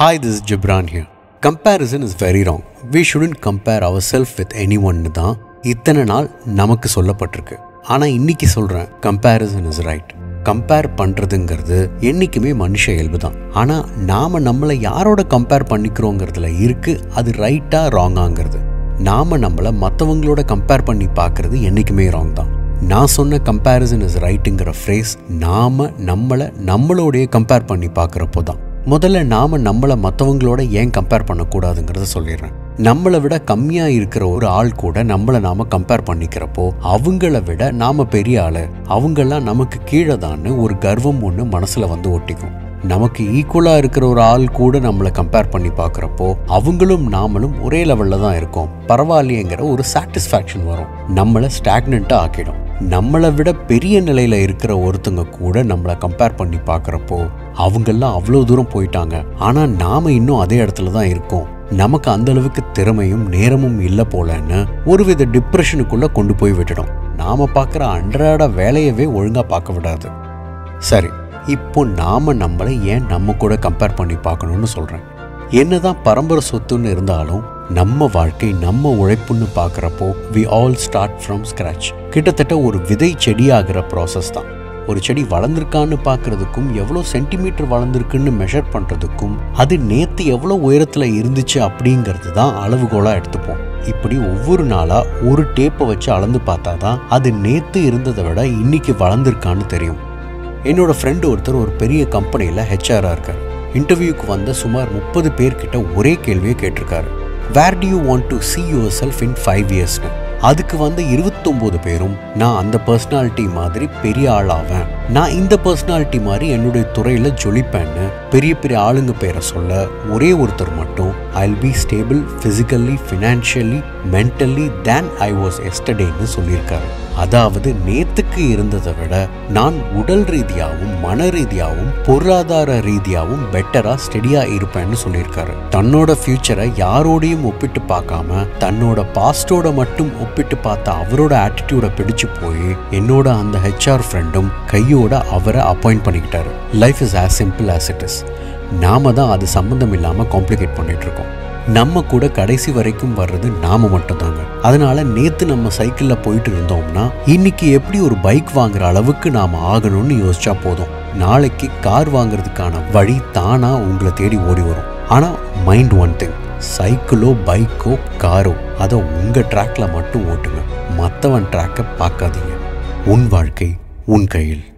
Hi, this is Gibran here. Comparison is very wrong. We shouldn't compare ourselves with anyone தான் இத்தனை நாள் நமக்கு சொல்லப்பட்டிருக்கு ஆனால் இன்னைக்கு சொல்கிறேன் கம்பேரிசன் இஸ் ரைட் கம்பேர் பண்ணுறதுங்கிறது என்றைக்குமே மனுஷ இயல்பு தான் ஆனால் நாம் நம்மளை யாரோட கம்பேர் பண்ணிக்கிறோங்கிறதுல இருக்குது அது ரைட்டாக ராங்காங்கிறது நாம் நம்மளை மற்றவங்களோட கம்பேர் பண்ணி பார்க்குறது என்றைக்குமே ராங் தான் நான் சொன்ன கம்பேரிசன் இஸ் ரைட்டுங்கிற ஃப்ரேஸ் நாம் நம்மளை நம்மளோடைய கம்பேர் பண்ணி பார்க்குறப்போ தான் முதல்ல நாம் நம்மளை மற்றவங்களோட ஏன் கம்பேர் பண்ணக்கூடாதுங்கிறத சொல்லிடுறேன் நம்மளை விட கம்மியாக இருக்கிற ஒரு ஆள் கூட நம்மளை நாம் கம்பேர் பண்ணிக்கிறப்போ அவங்கள விட நாம் பெரிய ஆள் அவங்கெல்லாம் நமக்கு கீழே தான்னு ஒரு கர்வம் ஒன்று மனசில் வந்து ஒட்டிக்கும் நமக்கு ஈக்குவலாக இருக்கிற ஒரு ஆள் கூட நம்மளை கம்பேர் பண்ணி பார்க்குறப்போ அவங்களும் நாமளும் ஒரே லெவலில் தான் இருக்கோம் பரவாயில்லையேங்கிற ஒரு சாட்டிஸ்ஃபேக்ஷன் வரும் நம்மளை ஸ்டாக்னண்ட்டாக ஆக்கிடும் நம்மளை விட பெரிய நிலையில் இருக்கிற ஒருத்தங்க கூட நம்மளை கம்பேர் பண்ணி பார்க்குறப்போ அவங்கெல்லாம் அவ்வளோ தூரம் போயிட்டாங்க ஆனால் நாம் இன்னும் அதே இடத்துல தான் இருக்கோம் நமக்கு அந்த அளவுக்கு திறமையும் நேரமும் இல்லை போலன்னு ஒருவித டிப்ரெஷனுக்குள்ளே கொண்டு போய் விட்டுடும் நாம் பார்க்குற அன்றாட வேலையவே ஒழுங்காக பார்க்க விடாது சரி இப்போ நாம நம்மளை ஏன் நம்ம கூட கம்பேர் பண்ணி பார்க்கணும்னு சொல்கிறேன் என்னதான் பரம்பரை சொத்துன்னு இருந்தாலும் நம்ம வாழ்க்கை நம்ம உழைப்புன்னு பார்க்குறப்போ we all start from scratch கிட்டத்தட்ட ஒரு விதை செடியாகிற ப்ராசஸ் தான் ஒரு செடி வளர்ந்துருக்கான்னு பார்க்கறதுக்கும் எவ்வளோ சென்டிமீட்டர் வளர்ந்துருக்குன்னு மெஷர் பண்ணுறதுக்கும் அது நேற்று எவ்வளோ உயரத்தில் இருந்துச்சு அப்படிங்கிறது தான் அளவுகோலாக எடுத்துப்போம் இப்படி ஒவ்வொரு நாளாக ஒரு டேப்பை வச்சு அளந்து பார்த்தா தான் அது நேற்று இருந்ததை விட இன்னைக்கு வளர்ந்துருக்கான்னு தெரியும் என்னோட ஃப்ரெண்டு ஒருத்தர் ஒரு பெரிய கம்பெனியில் ஹெச்ஆராக இருக்கார் இன்டர்வியூக்கு வந்த சுமார் முப்பது பேர்கிட்ட ஒரே கேள்வியை கேட்டிருக்காரு where do you want to see yourself in five இயர்ஸ்னு அதுக்கு வந்த இருபத்தொம்போது பேரும் நான் அந்த பர்சனாலிட்டி மாதிரி பெரிய ஆளாவேன் நான் இந்த பர்சனாலிட்டி மாதிரி என்னுடைய துறையில் ஜொலிப்பேன்னு பெரிய பெரிய ஆளுங்க பேரை சொல்ல ஒரே ஒருத்தர் மட்டும் I will be stable physically financially mentally then I was எஸ்டர்டேன்னு சொல்லியிருக்காரு அதாவது நேத்துக்கு இருந்ததை விட நான் உடல் ரீதியாகவும் மன ரீதியாகவும் பொருளாதார ரீதியாகவும் பெட்டரா ஸ்டெடியா இருப்பேன்னு சொல்லியிருக்காரு தன்னோட ஃபியூச்சரை யாரோடையும் ஒப்பிட்டு பார்க்காம தன்னோட பாஸ்டோட மட்டும் ஒப்பிட்டு பார்த்த அவரோட ஆட்டிடியூட பிடிச்சு போய் என்னோட அந்த ஹெச்ஆர் ஃப்ரெண்டும் கையோட அவரை அப்பாயிண்ட் பண்ணிக்கிட்டாரு life is as simple as it is நாம தான் அது சம்மந்தம் இல்லாமல் காம்ப்ளிகேட் பண்ணிட்டு இருக்கோம் நம்ம கூட கடைசி வரைக்கும் வர்றது நாம மட்டும்தாங்க அதனால நேத்து நம்ம சைக்கிள்ல போயிட்டு இருந்தோம்னா இன்னைக்கு எப்படி ஒரு பைக் வாங்குற அளவுக்கு நாம ஆகணும்னு யோசிச்சா போதும் நாளைக்கு கார் வாங்குறதுக்கான வழி தானா உங்களை தேடி ஓடி வரும் ஆனா மைண்ட் ஒன் திங் சைக்கிளோ பைக்கோ காரோ அதை உங்க ட்ராக்ல மட்டும் ஓட்டுங்க மற்றவன் ட்ராக்கை பார்க்காதீங்க உன் வாழ்க்கை உன் கையில்